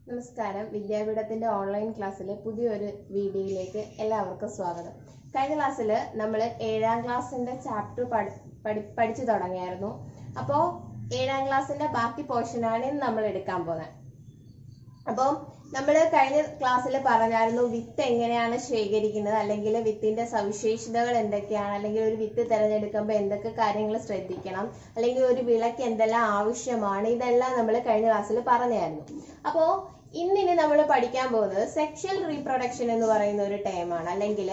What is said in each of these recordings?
നമസ്കാരം വിദ്യാപീഠത്തിന്റെ ഓൺലൈൻ ക്ലാസ്സിലെ പുതിയൊരു വീഡിയോയിലേക്ക് എല്ലാവർക്കും സ്വാഗതം കഴിഞ്ഞ ക്ലാസ്സിൽ നമ്മൾ ഏഴാം ക്ലാസ്സിന്റെ ചാപ്റ്റർ പഠി പഠിച്ചു തുടങ്ങിയായിരുന്നു അപ്പോൾ ഏഴാം ക്ലാസ്സിന്റെ ബാക്കി പോർഷനാണ് ഇന്ന് നമ്മൾ എടുക്കാൻ പോകുന്നത് അപ്പോൾ നമ്മൾ കഴിഞ്ഞ ക്ലാസ്സിൽ പറഞ്ഞായിരുന്നു വിത്ത് എങ്ങനെയാണ് ശേഖരിക്കുന്നത് അല്ലെങ്കിൽ വിത്തിന്റെ സവിശേഷതകൾ എന്തൊക്കെയാണ് അല്ലെങ്കിൽ ഒരു വിത്ത് തിരഞ്ഞെടുക്കുമ്പോൾ എന്തൊക്കെ കാര്യങ്ങൾ ശ്രദ്ധിക്കണം അല്ലെങ്കിൽ ഒരു വിളക്ക് എന്തെല്ലാം ആവശ്യമാണ് ഇതെല്ലാം നമ്മൾ കഴിഞ്ഞ ക്ലാസ്സിൽ പറഞ്ഞായിരുന്നു അപ്പോൾ ഇന്നിനി നമ്മൾ പഠിക്കാൻ പോകുന്നത് സെക്ഷൽ റീപ്രൊഡക്ഷൻ എന്ന് പറയുന്ന ഒരു ടേമാണ് അല്ലെങ്കിൽ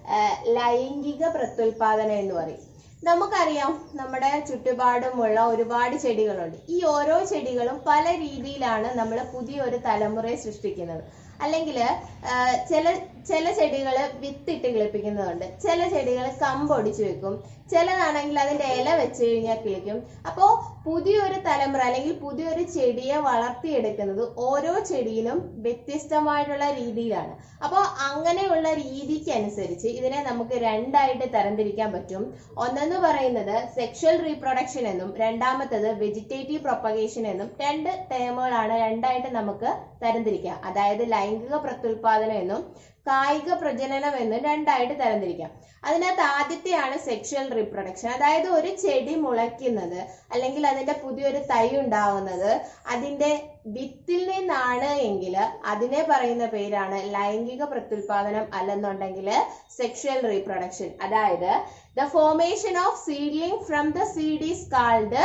ലൈംഗിക പ്രത്യുൽപാദനം എന്ന് പറയും നമുക്കറിയാം നമ്മുടെ ചുറ്റുപാടുമുള്ള ഒരുപാട് ചെടികളുണ്ട് ഈ ഓരോ ചെടികളും പല രീതിയിലാണ് നമ്മൾ പുതിയൊരു തലമുറയെ സൃഷ്ടിക്കുന്നത് അല്ലെങ്കിൽ ചില ചില ചെടികൾ വിത്തിട്ട് കിളിപ്പിക്കുന്നതുണ്ട് ചില ചെടികൾ കമ്പൊടിച്ചു വെക്കും ചിലതാണെങ്കിൽ അതിന്റെ ഇല വെച്ച് കഴിഞ്ഞാൽ കിളിക്കും അപ്പോൾ പുതിയൊരു തലമുറ അല്ലെങ്കിൽ പുതിയൊരു ചെടിയെ വളർത്തിയെടുക്കുന്നത് ഓരോ ചെടിയിലും വ്യത്യസ്തമായിട്ടുള്ള രീതിയിലാണ് അപ്പോൾ അങ്ങനെയുള്ള രീതിക്ക് അനുസരിച്ച് ഇതിനെ നമുക്ക് രണ്ടായിട്ട് തരംതിരിക്കാൻ പറ്റും ഒന്നെന്ന് പറയുന്നത് സെക്ഷൽ റീപ്രൊഡക്ഷൻ എന്നും രണ്ടാമത്തത് വെജിറ്റേറ്റീവ് പ്രൊപ്പഗേഷൻ എന്നും രണ്ട് ടേമുകളാണ് രണ്ടായിട്ട് നമുക്ക് തരംതിരിക്കാം അതായത് ലൈംഗിക പ്രത്യുൽപാദനം എന്നും കായിക പ്രജനനം എന്നും രണ്ടായിട്ട് തരംതിരിക്കാം അതിനകത്ത് ആദ്യത്തെയാണ് സെക്ഷൽ റീപ്രൊഡക്ഷൻ അതായത് ഒരു ചെടി മുളയ്ക്കുന്നത് അല്ലെങ്കിൽ അതിന്റെ പുതിയൊരു തൈ ഉണ്ടാവുന്നത് അതിന്റെ വിത്തിൽ നിന്നാണ് എങ്കിൽ അതിനെ പറയുന്ന പേരാണ് ലൈംഗിക പ്രത്യുൽപാദനം അല്ലെന്നുണ്ടെങ്കിൽ സെക്ഷൽ റീപ്രൊഡക്ഷൻ അതായത് the formation of seedling from the seed is called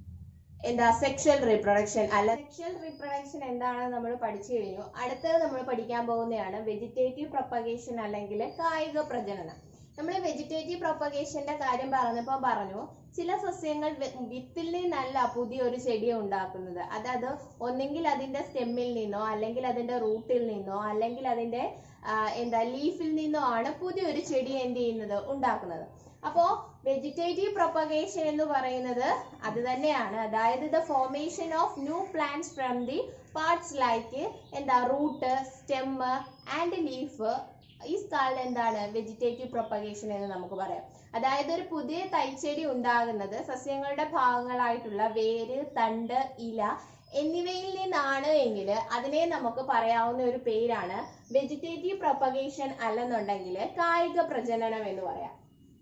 എന്താ സെക്ഷൽ റീപ്രൊഡക്ഷൻ അല്ല സെക്ഷൽ റീപ്രൊഡക്ഷൻ എന്താണെന്ന് നമ്മൾ പഠിച്ചു കഴിഞ്ഞു അടുത്തത് നമ്മൾ പഠിക്കാൻ പോകുന്നതാണ് വെജിറ്റേറ്റീവ് പ്രൊപ്പഗേഷൻ അല്ലെങ്കിൽ കായിക പ്രജനനം നമ്മൾ വെജിറ്റേറ്റീവ് പ്രൊപ്പഗേഷന്റെ കാര്യം പറഞ്ഞപ്പോൾ പറഞ്ഞു ചില സസ്യങ്ങൾ വിത്തിൽ നിന്നല്ല പുതിയൊരു ചെടി ഉണ്ടാക്കുന്നത് അതായത് ഒന്നെങ്കിൽ അതിന്റെ സ്റ്റെമ്മിൽ നിന്നോ അല്ലെങ്കിൽ അതിന്റെ റൂട്ടിൽ നിന്നോ അല്ലെങ്കിൽ അതിന്റെ എന്താ ലീഫിൽ നിന്നോ ആണ് പുതിയൊരു ചെടി എന്ത് ചെയ്യുന്നത് ഉണ്ടാക്കുന്നത് അപ്പോ വെജിറ്റേറ്റീവ് പ്രൊപ്പഗേഷൻ എന്ന് പറയുന്നത് അത് തന്നെയാണ് അതായത് the formation of new plants from the parts like എന്താ റൂട്ട് സ്റ്റെം ആൻഡ് ലീഫ് ഈ സ്കാളിൽ എന്താണ് വെജിറ്റേറ്റീവ് പ്രൊപ്പഗേഷൻ എന്ന് നമുക്ക് പറയാം അതായത് ഒരു പുതിയ തൈച്ചെടി ഉണ്ടാകുന്നത് സസ്യങ്ങളുടെ ഭാഗങ്ങളായിട്ടുള്ള വേര് തണ്ട് ഇല എന്നിവയിൽ നിന്നാണ് എങ്കിൽ അതിനെ നമുക്ക് പറയാവുന്ന ഒരു പേരാണ് വെജിറ്റേറ്റീവ് പ്രൊപ്പഗേഷൻ അല്ലെന്നുണ്ടെങ്കിൽ കായിക പ്രജനനം എന്ന് പറയാം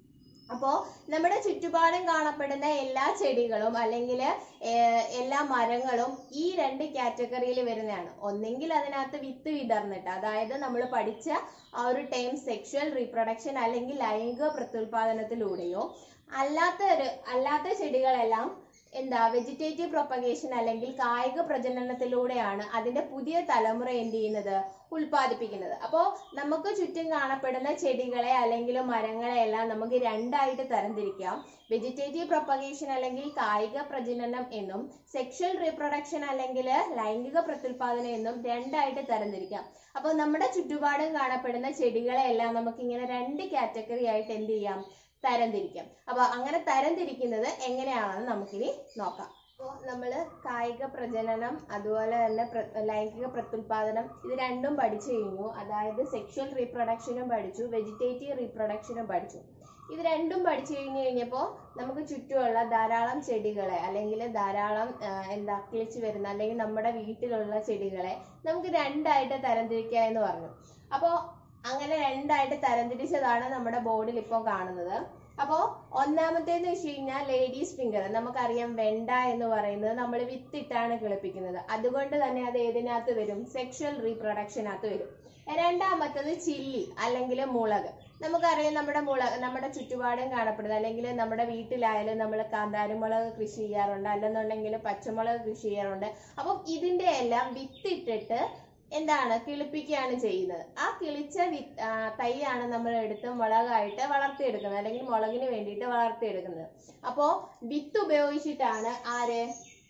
അപ്പോ നമ്മുടെ ചുറ്റുപാടും കാണപ്പെടുന്ന എല്ലാ ചെടികളും അല്ലെങ്കിൽ എല്ലാ മരങ്ങളും ഈ രണ്ട് കാറ്റഗറിയിൽ വരുന്നതാണ് ഒന്നെങ്കിൽ അതിനകത്ത് വിത്ത് വിതർന്നിട്ട് അതായത് നമ്മൾ പഠിച്ച ആ ഒരു ടൈം സെക്ഷൽ റീപ്രൊഡക്ഷൻ അല്ലെങ്കിൽ ലൈംഗിക പ്രത്യുൽപാദനത്തിലൂടെയോ അല്ലാത്ത അല്ലാത്ത ചെടികളെല്ലാം എന്താ വെജിറ്റേറ്റീവ് പ്രൊപ്പഗേഷൻ അല്ലെങ്കിൽ കായിക പ്രജനനത്തിലൂടെയാണ് അതിന്റെ പുതിയ തലമുറ എന്ത് ചെയ്യുന്നത് ഉൽപ്പാദിപ്പിക്കുന്നത് അപ്പോൾ നമുക്ക് ചുറ്റും കാണപ്പെടുന്ന ചെടികളെ അല്ലെങ്കിൽ മരങ്ങളെ എല്ലാം നമുക്ക് രണ്ടായിട്ട് തരംതിരിക്കാം വെജിറ്റേറ്റീവ് പ്രൊപ്പഗേഷൻ അല്ലെങ്കിൽ കായിക പ്രജനനം എന്നും സെക്ഷൽ റീപ്രൊഡക്ഷൻ അല്ലെങ്കിൽ ലൈംഗിക പ്രത്യുൽപാദനം എന്നും രണ്ടായിട്ട് തരംതിരിക്കാം അപ്പോൾ നമ്മുടെ ചുറ്റുപാടും കാണപ്പെടുന്ന ചെടികളെ എല്ലാം നമുക്ക് ഇങ്ങനെ രണ്ട് കാറ്റഗറി ആയിട്ട് എന്ത് ചെയ്യാം തരംതിരിക്കാം അപ്പൊ അങ്ങനെ തരംതിരിക്കുന്നത് എങ്ങനെയാണെന്ന് നമുക്കിനി നോക്കാം അപ്പോൾ നമ്മൾ കായിക പ്രജനനം അതുപോലെ തന്നെ ലൈംഗിക പ്രത്യുൽപാദനം ഇത് രണ്ടും പഠിച്ചു കഴിഞ്ഞു അതായത് സെക്ഷൽ റീപ്രൊഡക്ഷനും പഠിച്ചു വെജിറ്റേറ്റീവ് റീപ്രൊഡക്ഷനും പഠിച്ചു ഇത് രണ്ടും പഠിച്ചു കഴിഞ്ഞു കഴിഞ്ഞപ്പോൾ നമുക്ക് ചുറ്റുമുള്ള ധാരാളം ചെടികളെ അല്ലെങ്കിൽ ധാരാളം എന്താ കിളിച്ചു വരുന്ന അല്ലെങ്കിൽ നമ്മുടെ വീട്ടിലുള്ള ചെടികളെ നമുക്ക് രണ്ടായിട്ട് തരംതിരിക്കുക എന്ന് പറഞ്ഞു അപ്പോൾ അങ്ങനെ രണ്ടായിട്ട് തരംതിരിച്ചതാണ് നമ്മുടെ ബോർഡിൽ ഇപ്പോൾ കാണുന്നത് അപ്പോ ഒന്നാമത്തേന്ന് വെച്ച് കഴിഞ്ഞാൽ ലേഡീസ് ഫിംഗർ നമുക്കറിയാം വെണ്ട എന്ന് പറയുന്നത് നമ്മൾ വിത്തിട്ടാണ് കിളിപ്പിക്കുന്നത് അതുകൊണ്ട് തന്നെ അത് ഏതിനകത്ത് വരും സെക്ഷൽ റീപ്രൊഡക്ഷനകത്ത് വരും രണ്ടാമത്തത് ചില്ലി അല്ലെങ്കിൽ മുളക് നമുക്കറിയാം നമ്മുടെ മുളക് നമ്മുടെ ചുറ്റുപാടും കാണപ്പെടുന്നത് അല്ലെങ്കിൽ നമ്മുടെ വീട്ടിലായാലും നമ്മൾ കാന്താരിമുളക് കൃഷി ചെയ്യാറുണ്ട് അല്ലെന്നുണ്ടെങ്കിൽ പച്ചമുളക് കൃഷി ചെയ്യാറുണ്ട് അപ്പം ഇതിന്റെ എല്ലാം വിത്തിട്ടിട്ട് എന്താണ് കിളിപ്പിക്കുകയാണ് ചെയ്യുന്നത് ആ കിളിച്ച വി തൈയാണ് നമ്മൾ എടുത്ത് മുളകായിട്ട് വളർത്തിയെടുക്കുന്നത് അല്ലെങ്കിൽ മുളകിന് വേണ്ടിയിട്ട് വളർത്തിയെടുക്കുന്നത് അപ്പോ വിത്ത് ഉപയോഗിച്ചിട്ടാണ് ആര്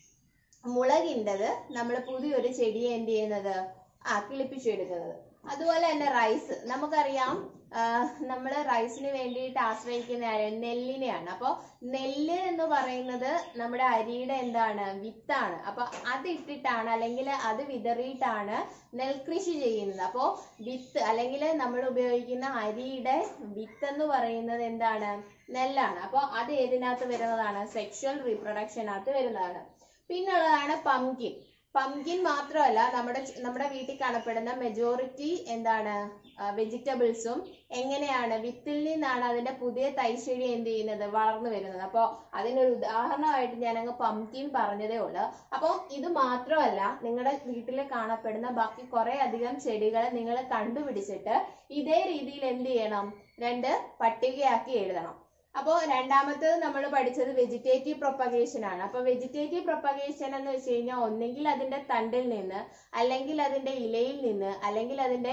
മുളകിൻ്റെത് നമ്മൾ പുതിയൊരു ചെടിയെ എന്ത് ചെയ്യുന്നത് ആ കിളിപ്പിച്ചെടുക്കുന്നത് അതുപോലെ തന്നെ റൈസ് നമുക്കറിയാം നമ്മൾ റൈസിന് വേണ്ടിയിട്ട് ആശ്രയിക്കുന്ന നെല്ലിനെയാണ് അപ്പോൾ നെല്ല് എന്ന് പറയുന്നത് നമ്മുടെ അരിയുടെ എന്താണ് വിത്താണ് അപ്പൊ അത് ഇട്ടിട്ടാണ് അല്ലെങ്കിൽ അത് വിതറിയിട്ടാണ് നെൽകൃഷി ചെയ്യുന്നത് അപ്പോൾ വിത്ത് അല്ലെങ്കിൽ നമ്മൾ ഉപയോഗിക്കുന്ന അരിയുടെ വിത്ത് എന്ന് പറയുന്നത് എന്താണ് നെല്ലാണ് അപ്പോൾ അത് ഏതിനകത്ത് വരുന്നതാണ് സെക്ഷൽ റീപ്രൊഡക്ഷനകത്ത് വരുന്നതാണ് പിന്നുള്ളതാണ് പംകിൻ പംകിൻ മാത്രമല്ല നമ്മുടെ ചു- നമ്മുടെ വീട്ടിൽ കാണപ്പെടുന്ന മെജോറിറ്റി എന്താണ് വെജിറ്റബിൾസും എങ്ങനെയാണ് വിത്തിൽ നിന്നാണ് അതിന്റെ പുതിയ തൈശ്ശേരി എന്ത് ചെയ്യുന്നത് വളർന്നു വരുന്നത് അപ്പോൾ അതിനൊരു ഉദാഹരണമായിട്ട് ഞാൻ അങ്ങ് പംകിൻ പറഞ്ഞതേ ഉള്ളൂ അപ്പോൾ ഇത് മാത്രമല്ല നിങ്ങളുടെ വീട്ടിൽ കാണപ്പെടുന്ന ബാക്കി കുറെ അധികം ചെടികൾ നിങ്ങൾ കണ്ടുപിടിച്ചിട്ട് ഇതേ രീതിയിൽ എന്ത് ചെയ്യണം രണ്ട് പട്ടികയാക്കി എഴുതണം അപ്പോൾ രണ്ടാമത്തേത് നമ്മൾ പഠിച്ചത് വെജിറ്റേറ്റീവ് പ്രൊപ്പഗേഷൻ ആണ് അപ്പോൾ വെജിറ്റേറ്റീവ് പ്രൊപ്പഗേഷൻ എന്ന് വെച്ച് കഴിഞ്ഞാൽ ഒന്നെങ്കിൽ അതിന്റെ തണ്ടിൽ നിന്ന് അല്ലെങ്കിൽ അതിന്റെ ഇലയിൽ നിന്ന് അല്ലെങ്കിൽ അതിന്റെ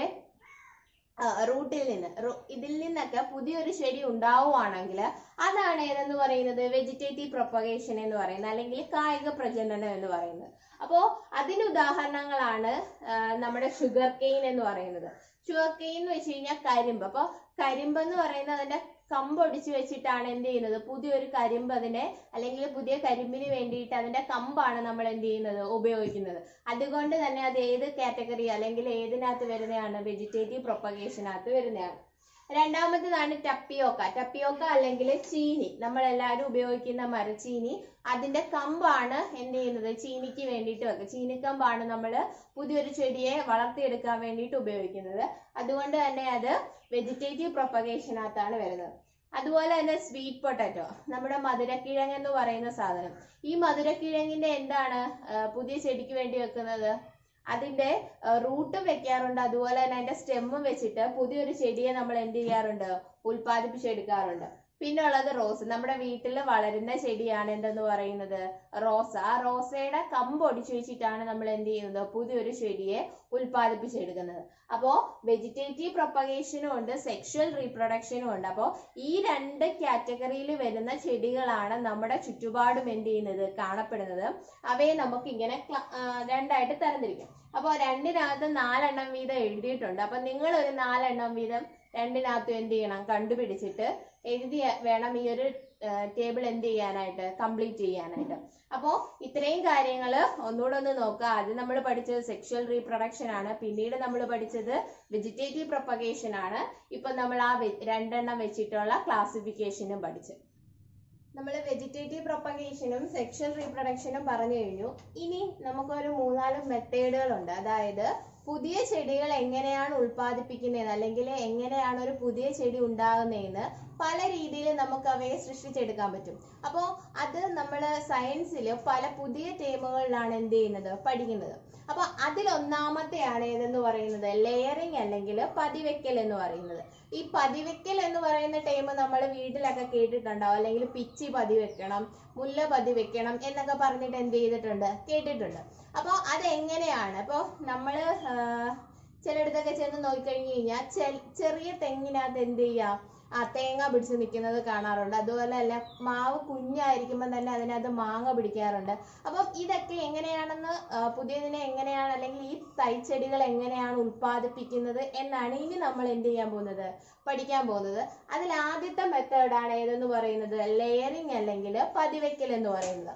റൂട്ടിൽ നിന്ന് റൂ- ഇതിൽ നിന്നൊക്കെ പുതിയൊരു ചെടി ഉണ്ടാവുകയാണെങ്കിൽ അതാണ് ഏതെന്ന് പറയുന്നത് വെജിറ്റേറ്റീവ് പ്രൊപ്പഗേഷൻ എന്ന് പറയുന്നത് അല്ലെങ്കിൽ കായിക പ്രജനനം എന്ന് പറയുന്നത് അപ്പോൾ അതിന് ഉദാഹരണങ്ങളാണ് ആ, നമ്മുടെ ഷുഗർ കെയിൻ എന്ന് പറയുന്നത് ഷുഗർ കെയിൻ എന്ന് വെച്ച് കഴിഞ്ഞാൽ കരിമ്പ് അപ്പോൾ കരിമ്പ് എന്ന് പറയുന്നത് അതിന്റെ കമ്പൊടിച്ച് വെച്ചിട്ടാണ് എന്ത് ചെയ്യുന്നത് പുതിയൊരു കരിമ്പ് അതിനെ അല്ലെങ്കിൽ പുതിയ കരിമ്പിന് വേണ്ടിയിട്ട് അതിന്റെ കമ്പാണ് നമ്മൾ എന്ത് ചെയ്യുന്നത് ഉപയോഗിക്കുന്നത് അതുകൊണ്ട് തന്നെ അത് ഏത് കാറ്റഗറി അല്ലെങ്കിൽ ഏതിനകത്ത് വരുന്നതാണ് വെജിറ്റേറ്റീവ് പ്രൊപ്പഗേഷനകത്ത് വരുന്നതാണ് രണ്ടാമത്തേതാണ് ടപ്പിയോക്ക ടപ്പിയോക്ക അല്ലെങ്കിൽ ചീനി നമ്മൾ എല്ലാവരും ഉപയോഗിക്കുന്ന മരച്ചീനി അതിന്റെ കമ്പാണ് എന്ത് ചെയ്യുന്നത് ചീനിക്ക് വേണ്ടിയിട്ട് വെക്കുക ചീനിക്കമ്പാണ് നമ്മൾ പുതിയൊരു ചെടിയെ വളർത്തിയെടുക്കാൻ വേണ്ടിയിട്ട് ഉപയോഗിക്കുന്നത് അതുകൊണ്ട് തന്നെ അത് വെജിറ്റേറ്റീവ് പ്രൊപ്പഗേഷനകത്താണ് വരുന്നത് അതുപോലെ തന്നെ സ്വീറ്റ് പൊട്ടാറ്റോ നമ്മുടെ മധുരക്കിഴങ്ങ് എന്ന് പറയുന്ന സാധനം ഈ മധുരക്കിഴങ്ങിന്റെ എന്താണ് ആ, പുതിയ ചെടിക്ക് വേണ്ടി വെക്കുന്നത് അതിന്റെ റൂട്ടും വെക്കാറുണ്ട് അതുപോലെ തന്നെ അതിന്റെ സ്റ്റെമ്മും വെച്ചിട്ട് പുതിയൊരു ചെടിയെ നമ്മൾ എന്ത് ചെയ്യാറുണ്ട് ഉൽപ്പാദിപ്പിച്ചെടുക്കാറുണ്ട് പിന്നെ ഉള്ളത് റോസ് നമ്മുടെ വീട്ടിൽ വളരുന്ന ചെടിയാണ് എന്തെന്ന് പറയുന്നത് റോസ ആ റോസയുടെ കമ്പ് ഒടിച്ചു വെച്ചിട്ടാണ് നമ്മൾ എന്ത് ചെയ്യുന്നത് പുതിയൊരു ചെടിയെ ഉൽപ്പാദിപ്പിച്ചെടുക്കുന്നത് അപ്പോ വെജിറ്റേറ്റീവ് പ്രൊപ്പഗേഷനും ഉണ്ട് സെക്ഷൽ റീപ്രൊഡക്ഷനും ഉണ്ട് അപ്പോൾ ഈ രണ്ട് കാറ്റഗറിയിൽ വരുന്ന ചെടികളാണ് നമ്മുടെ ചുറ്റുപാടും എന്ത് ചെയ്യുന്നത് കാണപ്പെടുന്നത് അവയെ നമുക്ക് ഇങ്ങനെ ക്ല- ആ, രണ്ടായിട്ട് തരംതിരിക്കാം അപ്പോൾ രണ്ടിനകത്ത് നാലെണ്ണം വീതം എഴുതിയിട്ടുണ്ട് അപ്പൊ നിങ്ങൾ ഒരു നാലെണ്ണം വീതം രണ്ടിനകത്തും എന്ത് ചെയ്യണം കണ്ടുപിടിച്ചിട്ട് എഴുതി വേണം ഈ ഒരു ടേബിൾ എന്ത് ചെയ്യാനായിട്ട് കംപ്ലീറ്റ് ചെയ്യാനായിട്ട് അപ്പോൾ ഇത്രയും കാര്യങ്ങൾ ഒന്നുകൂടെ ഒന്ന് നോക്കുക ആദ്യം നമ്മൾ പഠിച്ചത് സെക്ഷൽ റീപ്രൊഡക്ഷൻ ആണ് പിന്നീട് നമ്മൾ പഠിച്ചത് വെജിറ്റേറ്റീവ് പ്രൊപ്പഗേഷൻ ആണ് ഇപ്പൊ നമ്മൾ ആ വെ- രണ്ടെണ്ണം വെച്ചിട്ടുള്ള ക്ലാസിഫിക്കേഷനും പഠിച്ചു നമ്മൾ വെജിറ്റേറ്റീവ് പ്രൊപ്പഗേഷനും സെക്ഷൽ റീപ്രൊഡക്ഷനും പറഞ്ഞു കഴിഞ്ഞു ഇനി നമുക്കൊരു മൂന്നാല് മെത്തേഡുകളുണ്ട് അതായത് പുതിയ ചെടികൾ എങ്ങനെയാണ് ഉൽപ്പാദിപ്പിക്കുന്നത് അല്ലെങ്കിൽ എങ്ങനെയാണ് ഒരു പുതിയ ചെടി ഉണ്ടാകുന്നതെന്ന് പല രീതിയിൽ നമുക്ക് അവയെ സൃഷ്ടിച്ചെടുക്കാൻ പറ്റും അപ്പോൾ അത് നമ്മൾ സയൻസിൽ പല പുതിയ ടേമുകളിലാണ് എന്ത് ചെയ്യുന്നത് പഠിക്കുന്നത് അപ്പൊ അതിലൊന്നാമത്തെയാണ് ഏതെന്ന് പറയുന്നത് ലെയറിംഗ് അല്ലെങ്കിൽ പതിവെക്കൽ എന്ന് പറയുന്നത് ഈ പതിവെക്കൽ എന്ന് പറയുന്ന ടൈം നമ്മൾ വീട്ടിലൊക്കെ കേട്ടിട്ടുണ്ടാവും അല്ലെങ്കിൽ പിച്ചി പതിവെക്കണം മുല്ല പതിവെക്കണം എന്നൊക്കെ പറഞ്ഞിട്ട് എന്ത് ചെയ്തിട്ടുണ്ട് കേട്ടിട്ടുണ്ട് അപ്പോൾ അതെങ്ങനെയാണ് അപ്പോൾ നമ്മൾ ചിലയിടത്തൊക്കെ ചെന്ന് നോക്കിക്കഴിഞ്ഞ് കഴിഞ്ഞാൽ ചെറിയ തെങ്ങിനകത്ത് എന്ത് ചെയ്യാം ആ തേങ്ങ പിടിച്ച് നിൽക്കുന്നത് കാണാറുണ്ട് അതുപോലെ തന്നെ മാവ് കുഞ്ഞായിരിക്കുമ്പോൾ തന്നെ അതിനകത്ത് മാങ്ങ പിടിക്കാറുണ്ട് അപ്പം ഇതൊക്കെ എങ്ങനെയാണെന്ന് ആ, പുതിയതിനെ എങ്ങനെയാണ് അല്ലെങ്കിൽ ഈ തൈച്ചെടികൾ എങ്ങനെയാണ് ഉൽപ്പാദിപ്പിക്കുന്നത് എന്നാണ് ഇനി നമ്മൾ എന്ത് ചെയ്യാൻ പോകുന്നത് പഠിക്കാൻ പോകുന്നത് അതിൽ ആദ്യത്തെ മെത്തേഡാണ് ഏതെന്ന് പറയുന്നത് ലെയറിംഗ് അല്ലെങ്കിൽ പതിവെക്കൽ എന്ന് പറയുന്നത്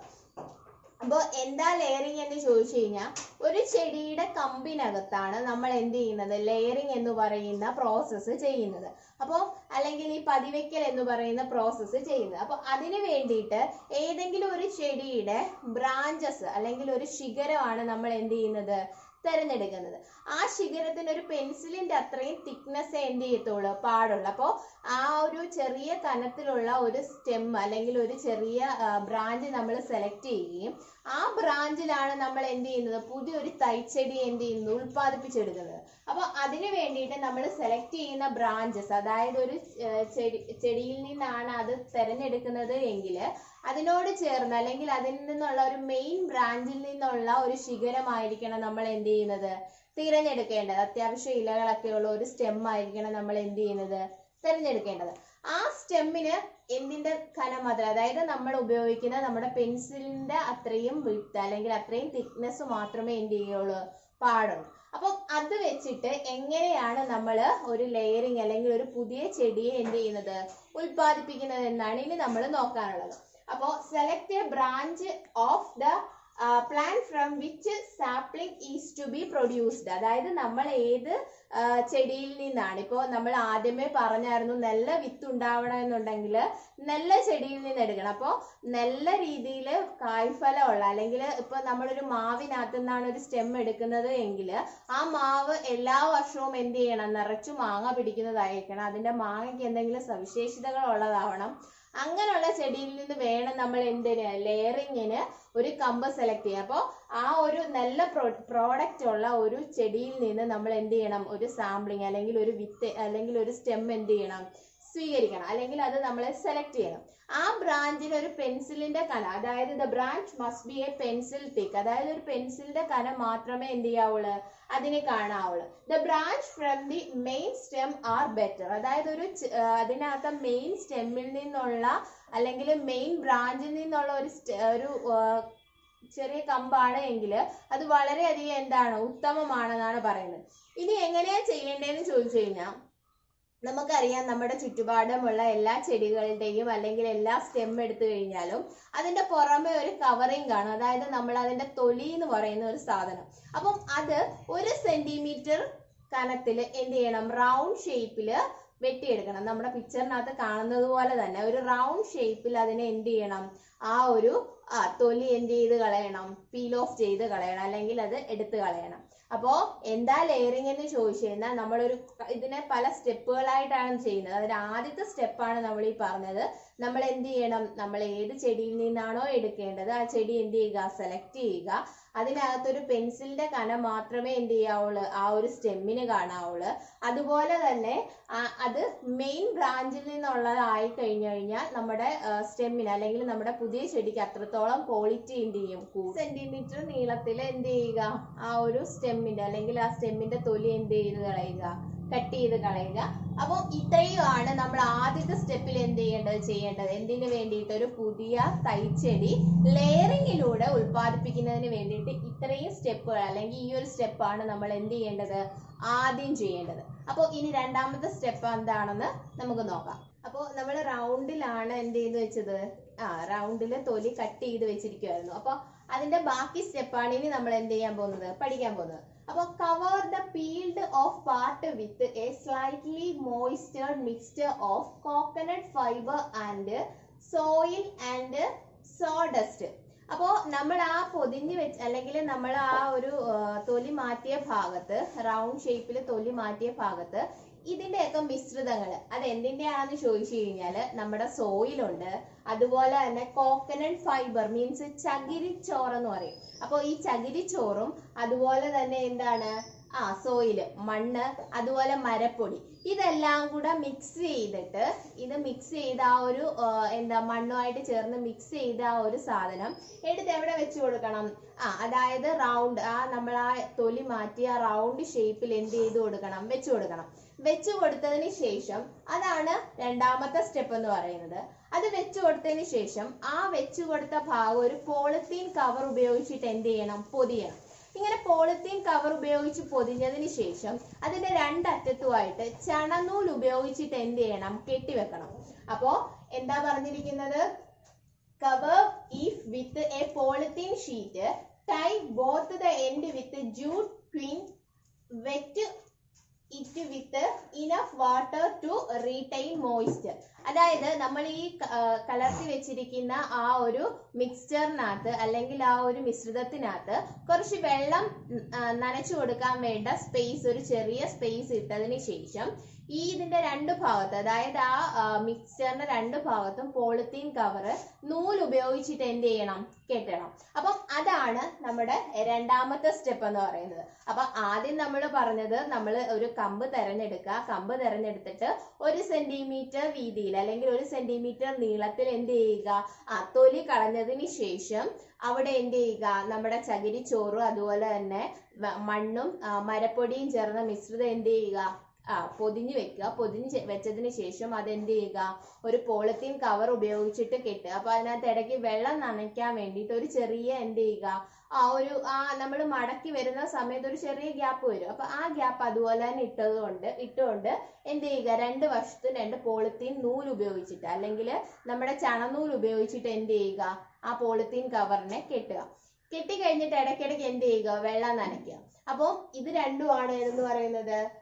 അപ്പോൾ എന്താ ലെയറിംഗ് എന്ന് ചോദിച്ചു കഴിഞ്ഞാൽ ഒരു ചെടിയുടെ കമ്പിനകത്താണ് നമ്മൾ എന്ത് ചെയ്യുന്നത് ലെയറിംഗ് എന്ന് പറയുന്ന പ്രോസസ്സ് ചെയ്യുന്നത് അപ്പോൾ അല്ലെങ്കിൽ ഈ പതിവെക്കൽ എന്ന് പറയുന്ന പ്രോസസ്സ് ചെയ്യുന്നത് അപ്പോൾ അതിന് വേണ്ടിയിട്ട് ഏതെങ്കിലും ഒരു ചെടിയുടെ ബ്രാഞ്ചസ് അല്ലെങ്കിൽ ഒരു ശിഖരമാണ് നമ്മൾ എന്ത് ചെയ്യുന്നത് തിരഞ്ഞെടുക്കുന്നത് ആ ശിഖരത്തിന് ഒരു പെൻസിലിന്റെ അത്രയും തിക്നെസ് എന്ത് ചെയ്യത്തുള്ളൂ പാടുള്ളൂ അപ്പോൾ ആ ഒരു ചെറിയ കനത്തിലുള്ള ഒരു സ്റ്റെം അല്ലെങ്കിൽ ഒരു ചെറിയ ബ്രാഞ്ച് നമ്മൾ സെലക്ട് ചെയ്യുകയും ആ ബ്രാഞ്ചിലാണ് നമ്മൾ എന്ത് ചെയ്യുന്നത് പുതിയൊരു തൈച്ചെടി എന്ത് ചെയ്യുന്നത് ഉൽപ്പാദിപ്പിച്ചെടുക്കുന്നത് അപ്പോൾ അതിന് വേണ്ടിയിട്ട് നമ്മൾ സെലക്ട് ചെയ്യുന്ന ബ്രാഞ്ചസ് അതായത് ഒരു ഏർ ചെടി ചെടിയിൽ നിന്നാണ് അത് തിരഞ്ഞെടുക്കുന്നത് എങ്കിൽ അതിനോട് ചേർന്ന് അല്ലെങ്കിൽ അതിൽ നിന്നുള്ള ഒരു മെയിൻ ബ്രാഞ്ചിൽ നിന്നുള്ള ഒരു ശിഖരമായിരിക്കണം നമ്മൾ എന്ത് ചെയ്യുന്നത് തിരഞ്ഞെടുക്കേണ്ടത് അത്യാവശ്യം ഇലകളൊക്കെ ഉള്ള ഒരു സ്റ്റെം ആയിരിക്കണം നമ്മൾ എന്ത് ചെയ്യുന്നത് തിരഞ്ഞെടുക്കേണ്ടത് ആ സ്റ്റെമ്മിന് എന്തിന്റെ കനം മാത്രം അതായത് നമ്മൾ ഉപയോഗിക്കുന്ന നമ്മുടെ പെൻസിലിന്റെ അത്രയും വിട്ട് അല്ലെങ്കിൽ അത്രയും തിക്നെസ് മാത്രമേ എന്ത് ചെയ്യുള്ളൂ പാടുള്ളൂ അപ്പം അത് വെച്ചിട്ട് എങ്ങനെയാണ് നമ്മൾ ഒരു ലെയറിങ് അല്ലെങ്കിൽ ഒരു പുതിയ ചെടിയെ എന്ത് ചെയ്യുന്നത് ഉൽപ്പാദിപ്പിക്കുന്നത് എന്നാണ് ഇനി നമ്മൾ നോക്കാനുള്ളത് അപ്പോൾ select a branch of the plant from which sapling is to be produced അതായത് നമ്മൾ ഏത് ആ, ചെടിയിൽ നിന്നാണ് ഇപ്പോൾ നമ്മൾ ആദ്യമേ പറഞ്ഞായിരുന്നു നല്ല വിത്ത് ഉണ്ടാവണം എന്നുണ്ടെങ്കിൽ നല്ല ചെടിയിൽ നിന്ന് എടുക്കണം അപ്പോൾ നല്ല രീതിയിൽ കായ്ഫലമുള്ള അല്ലെങ്കിൽ ഇപ്പൊ നമ്മളൊരു മാവിനകത്ത് നിന്നാണ് ഒരു സ്റ്റെം എടുക്കുന്നത് എങ്കിൽ ആ മാവ് എല്ലാ വർഷവും എന്ത് ചെയ്യണം നിറച്ചു മാങ്ങ പിടിക്കുന്നതായിരിക്കണം അതിന്റെ മാങ്ങയ്ക്ക് എന്തെങ്കിലും സവിശേഷതകൾ ഉള്ളതാവണം അങ്ങനെയുള്ള ചെടിയിൽ നിന്ന് വേണം നമ്മൾ എന്തിന് ലെയറിങ്ങിന് ഒരു കമ്പ് സെലക്ട് ചെയ്യാം അപ്പോൾ ആ ഒരു നല്ല പ്രോഡക്റ്റ് ഉള്ള ഒരു ചെടിയിൽ നിന്ന് നമ്മൾ എന്ത് ചെയ്യണം ഒരു സാമ്പിളിങ് അല്ലെങ്കിൽ ഒരു വിത്ത് അല്ലെങ്കിൽ ഒരു സ്റ്റെം എന്ത് ചെയ്യണം സ്വീകരിക്കണം അല്ലെങ്കിൽ അത് നമ്മൾ സെലക്ട് ചെയ്യണം ആ ബ്രാഞ്ചിന് ഒരു പെൻസിലിന്റെ കന അതായത് the branch must be a pencil thick അതായത് ഒരു പെൻസിലിന്റെ കന മാത്രമേ എന്ത് ചെയ്യാവുള്ളൂ അതിനെ കാണാവുള്ളൂ the branch from the main stem are better അതായത് ഒരു ചെ- ആ, അതിനകത്ത് മെയിൻ സ്റ്റെമ്മിൽ നിന്നുള്ള അല്ലെങ്കിൽ മെയിൻ ബ്രാഞ്ചിൽ നിന്നുള്ള ഒരു സ്റ്റെ- ഒരു ആ, ചെറിയ കമ്പാണ് എങ്കിൽ അത് വളരെയധികം എന്താണ് ഉത്തമമാണെന്നാണ് പറയുന്നത് ഇനി എങ്ങനെയാ ചെയ്യേണ്ടതെന്ന് ചോദിച്ചു കഴിഞ്ഞാൽ നമുക്കറിയാം നമ്മുടെ ചുറ്റുപാടുമുള്ള എല്ലാ ചെടികളുടെയും അല്ലെങ്കിൽ എല്ലാ സ്റ്റെം എടുത്തു കഴിഞ്ഞാലും അതിന്റെ പുറമെ ഒരു കവറിങ് കാണും അതായത് നമ്മൾ അതിന്റെ തൊലി എന്ന് പറയുന്ന ഒരു സാധനം അപ്പം അത് ഒരു സെന്റിമീറ്റർ കനത്തില് എന്ത് ചെയ്യണം റൗണ്ട് ഷേപ്പില് വെട്ടിയെടുക്കണം നമ്മുടെ പിക്ചറിനകത്ത് കാണുന്നത് പോലെ തന്നെ ഒരു റൗണ്ട് ഷേപ്പിൽ അതിനെ എന്ത് ചെയ്യണം ആ ഒരു ആ തൊലി എന്ത് ചെയ്ത് കളയണം പീൽ ഓഫ് ചെയ്ത് കളയണം അല്ലെങ്കിൽ അത് എടുത്ത് കളയണം അപ്പോ എന്താ ലെയറിംഗ് എന്ന് ചോദിച്ചു കഴിഞ്ഞാൽ നമ്മളൊരു ഇതിനെ പല സ്റ്റെപ്പുകളായിട്ടാണ് ചെയ്യുന്നത് അതിന് ആദ്യത്തെ സ്റ്റെപ്പാണ് നമ്മൾ ഈ പറഞ്ഞത് നമ്മൾ എന്ത് ചെയ്യണം നമ്മൾ ഏത് ചെടിയിൽ നിന്നാണോ എടുക്കേണ്ടത് ആ ചെടി എന്ത് ചെയ്യുക സെലക്ട് ചെയ്യുക അതിനകത്തൊരു പെൻസിലിന്റെ കനം മാത്രമേ എന്ത് ചെയ്യാവുള്ളൂ ആ ഒരു സ്റ്റെമ്മിന് കാണാവുള്ളൂ അതുപോലെ തന്നെ ആ- അത് മെയിൻ ബ്രാഞ്ചിൽ നിന്നുള്ളതായി കഴിഞ്ഞു കഴിഞ്ഞാൽ നമ്മുടെ സ്റ്റെമ്മിന് അല്ലെങ്കിൽ നമ്മുടെ പുതിയ ചെടിക്ക് അത്രത്തോളം ക്വാളിറ്റി എന്ത് ചെയ്യും സെന്റിമീറ്റർ നീളത്തിൽ എന്ത് ചെയ്യുക ആ ഒരു സ്റ്റെമ്മിന്റെ അല്ലെങ്കിൽ ആ സ്റ്റെമ്മിന്റെ തൊലി എന്ത് ചെയ്ത് കളയുക കട്ട് ചെയ്ത് കളയുക അപ്പോൾ ഇത്രയുമാണ് നമ്മൾ ആദ്യത്തെ സ്റ്റെപ്പിൽ എന്ത് ചെയ്യേണ്ടത് ചെയ്യേണ്ടത് എന്തിനു വേണ്ടിയിട്ട് ഒരു പുതിയ തൈച്ചെടി ലെയറിങ്ങിലൂടെ ഉൽപ്പാദിപ്പിക്കുന്നതിന് വേണ്ടിയിട്ട് ഇത്രയും സ്റ്റെപ്പുകൾ അല്ലെങ്കിൽ ഈ ഒരു സ്റ്റെപ്പാണ് നമ്മൾ എന്ത് ചെയ്യേണ്ടത് ആദ്യം ചെയ്യേണ്ടത് അപ്പോൾ ഇനി രണ്ടാമത്തെ സ്റ്റെപ്പ് എന്താണെന്ന് നമുക്ക് നോക്കാം അപ്പോൾ നമ്മൾ റൗണ്ടിലാണ് എന്ത് ചെയ്ത് വെച്ചത് ആ റൗണ്ടിൽ തൊലി കട്ട് ചെയ്ത് വെച്ചിരിക്കുമായിരുന്നു അപ്പോൾ അതിന്റെ ബാക്കി സ്റ്റെപ്പാണ് ഇനി നമ്മൾ എന്ത് ചെയ്യാൻ പോകുന്നത് പഠിക്കാൻ പോകുന്നത് അപ്പോൾ cover the peeled off part with a slightly moistened mixture of coconut fibre and soil and sawdust അപ്പോൾ നമ്മൾ ആ പൊതിഞ്ഞ് വെച്ച് അല്ലെങ്കിൽ നമ്മൾ ആ ഒരു ആ, തൊലി മാറ്റിയ ഭാഗത്ത് റൗണ്ട് ഷേപ്പിൽ തൊലി മാറ്റിയ ഭാഗത്ത് ഇതിന്റെയൊക്കെ മിശ്രിതങ്ങൾ അത് എന്തിന്റെയാണെന്ന് ചോദിച്ചു കഴിഞ്ഞാൽ നമ്മുടെ സോയിലുണ്ട് അതുപോലെ തന്നെ കോക്കനട്ട് ഫൈബർ മീൻസ് ചകിരിച്ചോറ് എന്ന് പറയും അപ്പോൾ ഈ ചകിരിച്ചോറും അതുപോലെ തന്നെ എന്താണ് ആ സോയില് മണ്ണ് അതുപോലെ മരപ്പൊടി ഇതെല്ലാം കൂടെ മിക്സ് ചെയ്തിട്ട് ഇത് മിക്സ് ചെയ്ത ആ ഒരു ആ, എന്താ മണ്ണുമായിട്ട് ചേർന്ന് മിക്സ് ചെയ്ത ആ ഒരു സാധനം എടുത്ത് എവിടെ വെച്ച് കൊടുക്കണം ആ അതായത് റൗണ്ട് ആ നമ്മൾ ആ തൊലി മാറ്റി ആ റൗണ്ട് ഷേപ്പിൽ എന്ത് ചെയ്ത് കൊടുക്കണം വെച്ച് കൊടുക്കണം വെച്ച് കൊടുത്തതിന് ശേഷം അതാണ് രണ്ടാമത്തെ സ്റ്റെപ്പ് എന്ന് പറയുന്നത് അത് വെച്ച് കൊടുത്തതിന് ശേഷം ആ വെച്ച് കൊടുത്ത ഭാഗം ഒരു പോളിത്തീൻ കവർ ഉപയോഗിച്ചിട്ട് എന്ത് ചെയ്യണം പൊതിയണം ഇങ്ങനെ പോളിത്തീൻ കവർ ഉപയോഗിച്ച് പൊതിഞ്ഞതിന് ശേഷം അതിന്റെ രണ്ടറ്റത്തുമായിട്ട് ചണനൂൽ ഉപയോഗിച്ചിട്ട് എന്ത് ചെയ്യണം കെട്ടിവെക്കണം അപ്പോ എന്താ പറഞ്ഞിരിക്കുന്നത് cover it with a polythene sheet tie both the end with jute twine wet it with enough water to retain moisture അതായത് നമ്മൾ ഈ ക- ആ, കലർത്തി വെച്ചിരിക്കുന്ന ആ ഒരു മിക്സ്ചറിനകത്ത് അല്ലെങ്കിൽ ആ ഒരു മിശ്രിതത്തിനകത്ത് കുറച്ച് വെള്ളം ഉം, ആ, നനച്ചു കൊടുക്കാൻ വേണ്ട സ്പേസ് ഒരു ചെറിയ സ്പേസ് ഇട്ടതിന് ശേഷം ഈ ഇതിന്റെ രണ്ട് ഭാഗത്ത് അതായത് ആ മിക്സ്ചറിന്റെ രണ്ട് ഭാഗത്തും പോളിത്തീൻ കവറ് നൂല് ഉപയോഗിച്ചിട്ട് എന്ത് ചെയ്യണം കെട്ടണം അപ്പം അതാണ് നമ്മുടെ രണ്ടാമത്തെ സ്റ്റെപ്പ് എന്ന് പറയുന്നത് അപ്പൊ ആദ്യം നമ്മൾ പറഞ്ഞത് നമ്മൾ ഒരു കമ്പ് തെരഞ്ഞെടുക്കുക കമ്പ് തെരഞ്ഞെടുത്തിട്ട് ഒരു സെന്റിമീറ്റർ വീതിയിൽ അല്ലെങ്കിൽ ഒരു സെന്റിമീറ്റർ നീളത്തിൽ എന്ത് ചെയ്യുക ആ തൊലി കളഞ്ഞതിന് ശേഷം അവിടെ എന്ത് ചെയ്യുക നമ്മുടെ ചകിരിച്ചോറും അതുപോലെ തന്നെ മ- മണ്ണും ആ, മരപ്പൊടിയും ചേർന്ന മിശ്രിതം എന്ത് ചെയ്യുക ആ പൊതിഞ്ഞ് വെക്കുക പൊതിഞ്ഞ് ചെ- വെച്ചതിന് ശേഷം അത് എന്ത് ചെയ്യുക ഒരു പോളിത്തീൻ കവർ ഉപയോഗിച്ചിട്ട് കെട്ടുക അപ്പൊ അതിനകത്ത് ഇടയ്ക്ക് വെള്ളം നനയ്ക്കാൻ വേണ്ടിയിട്ട് ഒരു ചെറിയ എന്ത് ചെയ്യുക ആ ഒരു ആ നമ്മൾ മടക്കി വരുന്ന സമയത്ത് ഒരു ചെറിയ ഗ്യാപ്പ് വരും അപ്പൊ ആ ഗ്യാപ്പ് അതുപോലെ തന്നെ ഇട്ടത് കൊണ്ട് ഇട്ടുകൊണ്ട് എന്ത് ചെയ്യുക രണ്ട് വശത്തും രണ്ട് പോളിത്തീൻ നൂല് ഉപയോഗിച്ചിട്ട് അല്ലെങ്കിൽ നമ്മുടെ ചണനൂൽ ഉപയോഗിച്ചിട്ട് എന്ത് ചെയ്യുക ആ പോളിത്തീൻ കവറിനെ കെട്ടുക കെട്ടി കഴിഞ്ഞിട്ട് ഇടയ്ക്കിടയ്ക്ക് എന്ത് ചെയ്യുക വെള്ളം നനയ്ക്കുക അപ്പോൾ ഇത് രണ്ടുമാണ് എന്ന് പറയുന്നത്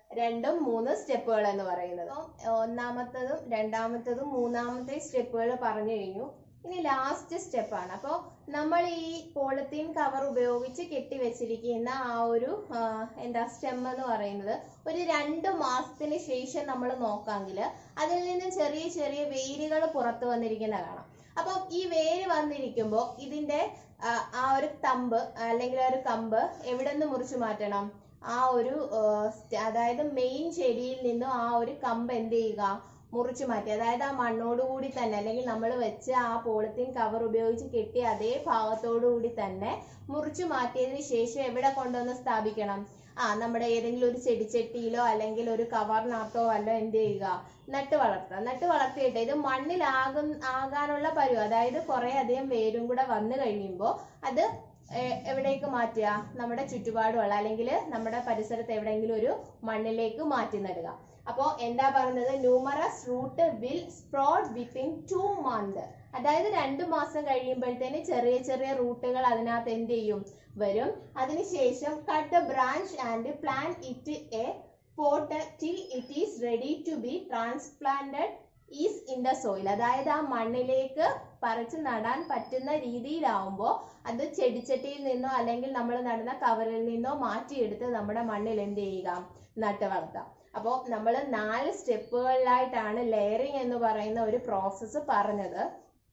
രണ്ടും മൂന്ന് സ്റ്റെപ്പുകൾ എന്ന് പറയുന്നത് അപ്പം ഒന്നാമത്തതും രണ്ടാമത്തതും മൂന്നാമത്തെ സ്റ്റെപ്പുകൾ പറഞ്ഞു കഴിഞ്ഞു ഇനി ലാസ്റ്റ് സ്റ്റെപ്പാണ് അപ്പോൾ നമ്മൾ ഈ പോളിത്തീൻ കവർ ഉപയോഗിച്ച് കെട്ടിവെച്ചിരിക്കുന്ന ആ ഒരു ആ, എന്താ സ്റ്റെം എന്ന് പറയുന്നത് ഒരു രണ്ട് മാസത്തിന് ശേഷം നമ്മൾ നോക്കാമെങ്കിൽ അതിൽ നിന്ന് ചെറിയ ചെറിയ വേരുകൾ പുറത്തു വന്നിരിക്കുന്ന കാണാം അപ്പം ഈ വേര് വന്നിരിക്കുമ്പോൾ ഇതിന്റെ ആ, ആ ഒരു തമ്പ് അല്ലെങ്കിൽ ആ ഒരു കമ്പ് എവിടെ നിന്ന് മുറിച്ചു മാറ്റണം ആ ഒരു ആ, സ്റ്റ- അതായത് മെയിൻ ചെടിയിൽ നിന്നും ആ ഒരു കമ്പ് എന്ത് ചെയ്യുക മുറിച്ചു മാറ്റി അതായത് ആ മണ്ണോട് കൂടി തന്നെ അല്ലെങ്കിൽ നമ്മൾ വെച്ച ആ പോളിത്തീൻ കവർ ഉപയോഗിച്ച് കെട്ടിയ അതേ ഭാഗത്തോടു കൂടി തന്നെ മുറിച്ചു മാറ്റിയതിന് ശേഷം എവിടെ കൊണ്ടുവന്ന് സ്ഥാപിക്കണം ആ നമ്മുടെ ഏതെങ്കിലും ഒരു ചെടിച്ചട്ടിയിലോ അല്ലെങ്കിൽ ഒരു കവറിനകത്തോ വല്ലോ എന്ത് ചെയ്യുക നട്ട് വളർത്തുക നട്ട് വളർത്തിയിട്ട് ഇത് മണ്ണിലാകും ആകാനുള്ള പരുവം അതായത് കുറെ അധികം വേരും കൂടെ വന്നു കഴിയുമ്പോൾ അത് എ- എവിടേക്ക് മാറ്റുക നമ്മുടെ ചുറ്റുപാടുമുള്ള അല്ലെങ്കിൽ നമ്മുടെ പരിസരത്ത് എവിടെയെങ്കിലും ഒരു മണ്ണിലേക്ക് മാറ്റി നടുക അപ്പോ എന്താ പറയുന്നത് numerous root will sprout within two month അതായത് രണ്ട് മാസം കഴിയുമ്പോഴത്തേന് ചെറിയ ചെറിയ റൂട്ടുകൾ അതിനകത്ത് എന്ത് ചെയ്യും വരും അതിനുശേഷം cut the branch and plant it a pot till it is ready to be transplanted is in the soil അതായത് ആ മണ്ണിലേക്ക് പറിച്ച് നടാൻ പറ്റുന്ന രീതിയിലാവുമ്പോൾ അത് ചെടിച്ചട്ടിയിൽ നിന്നോ അല്ലെങ്കിൽ നമ്മൾ നടുന്ന കവറിൽ നിന്നോ മാറ്റിയെടുത്ത് നമ്മുടെ മണ്ണിൽ എന്ത് ചെയ്യുക നട്ട് വളർത്താം അപ്പോൾ നമ്മൾ നാല് സ്റ്റെപ്പുകളിലായിട്ടാണ് ലെയറിംഗ് എന്ന് പറയുന്ന ഒരു പ്രോസസ്സ് പറഞ്ഞത്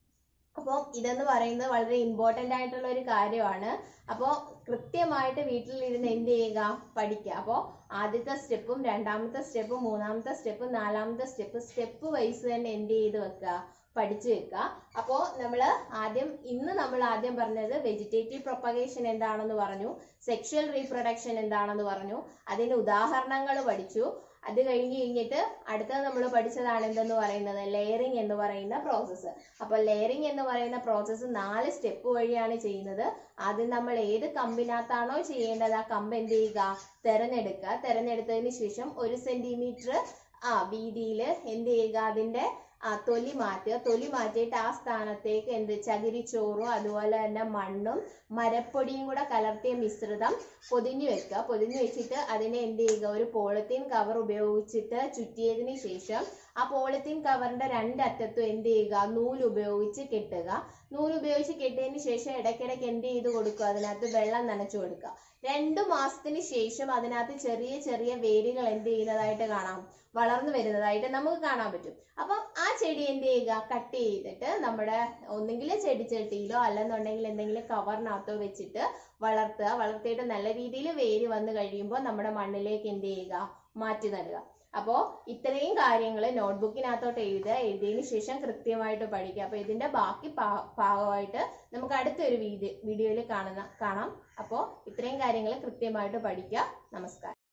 അപ്പോൾ ഇതെന്ന് പറയുന്നത് വളരെ ഇമ്പോർട്ടൻ്റ് ആയിട്ടുള്ള ഒരു കാര്യമാണ് അപ്പോൾ കൃത്യമായിട്ട് വീട്ടിലിരുന്ന് എന്ത് ചെയ്യുക പഠിക്കുക അപ്പോൾ ആദ്യത്തെ സ്റ്റെപ്പും രണ്ടാമത്തെ സ്റ്റെപ്പും മൂന്നാമത്തെ സ്റ്റെപ്പും നാലാമത്തെ സ്റ്റെപ്പ് സ്റ്റെപ്പ് വൈസ് തന്നെ എന്ത് ചെയ്ത് വെക്കുക പഠിച്ചു വെക്കുക അപ്പോൾ നമ്മൾ ആദ്യം ഇന്ന് നമ്മൾ ആദ്യം പറഞ്ഞത് വെജിറ്റേറ്റീവ് പ്രൊപ്പഗേഷൻ എന്താണെന്ന് പറഞ്ഞു സെക്ഷൽ റീപ്രൊഡക്ഷൻ എന്താണെന്ന് പറഞ്ഞു അതിന്റെ ഉദാഹരണങ്ങൾ പഠിച്ചു അത് കഴിഞ്ഞ് കഴിഞ്ഞിട്ട് അടുത്തത് നമ്മൾ പഠിച്ചതാണ് എന്തെന്ന് പറയുന്നത് ലെയറിംഗ് എന്ന് പറയുന്ന പ്രോസസ്സ് അപ്പോൾ ലെയറിംഗ് എന്ന് പറയുന്ന പ്രോസസ്സ് നാല് സ്റ്റെപ്പ് വഴിയാണ് ചെയ്യുന്നത് ആദ്യം നമ്മൾ ഏത് കമ്പിനകത്താണോ ചെയ്യേണ്ടത് ആ കമ്പ് എന്ത് ചെയ്യുക തെരഞ്ഞെടുക്കുക തെരഞ്ഞെടുത്തതിന് ശേഷം ഒരു സെന്റിമീറ്റർ ആ വീതിയിൽ എന്ത് ചെയ്യുക അതിന്റെ ആ തൊലി മാറ്റുക തൊലി മാറ്റിയിട്ട് ആ സ്ഥാനത്തേക്ക് എന്ത് ചകിരിച്ചോറും അതുപോലെ തന്നെ മണ്ണും മരപ്പൊടിയും കൂടെ കലർത്തിയ മിശ്രിതം പൊതിഞ്ഞു വെക്കുക പൊതിഞ്ഞു വെച്ചിട്ട് അതിനെ എന്ത് ചെയ്യുക ഒരു പോളിത്തീൻ കവർ ഉപയോഗിച്ചിട്ട് ചുറ്റിയതിന് ശേഷം ആ പോളിത്തീൻ കവറിന്റെ രണ്ടറ്റത്തും എന്ത് ചെയ്യുക നൂല് ഉപയോഗിച്ച് കെട്ടുക നൂല് ഉപയോഗിച്ച് കെട്ടിയതിന് ശേഷം ഇടയ്ക്കിടയ്ക്ക് എന്ത് ചെയ്ത് കൊടുക്കുക അതിനകത്ത് വെള്ളം നനച്ചു കൊടുക്കുക രണ്ടു മാസത്തിന് ശേഷം അതിനകത്ത് ചെറിയ ചെറിയ വേരുകൾ എന്ത് ചെയ്യുന്നതായിട്ട് കാണാം വളർന്നു വരുന്നതായിട്ട് നമുക്ക് കാണാൻ പറ്റും അപ്പം ആ ചെടി എന്ത് ചെയ്യുക കട്ട് ചെയ്തിട്ട് നമ്മുടെ ഒന്നെങ്കിൽ ചെടിച്ചട്ടിയിലോ അല്ലെന്നുണ്ടെങ്കിൽ എന്തെങ്കിലും കവറിനകത്തോ വെച്ചിട്ട് വളർത്തുക വളർത്തിയിട്ട് നല്ല രീതിയിൽ വേര് വന്നു കഴിയുമ്പോൾ നമ്മുടെ മണ്ണിലേക്ക് എന്ത് ചെയ്യുക മാറ്റി നടുക അപ്പോൾ ഇത്രയും കാര്യങ്ങൾ നോട്ട്ബുക്കിനകത്തോട്ട് എഴുതുക എഴുതിയതിന് ശേഷം കൃത്യമായിട്ട് പഠിക്കുക അപ്പോൾ ഇതിന്റെ ബാക്കി ഭാ- ഭാഗമായിട്ട് നമുക്ക് അടുത്തൊരു വീഡിയോ വീഡിയോയിൽ കാണുന്ന കാണാം അപ്പോൾ ഇത്രയും കാര്യങ്ങൾ കൃത്യമായിട്ട് പഠിക്കുക നമസ്കാരം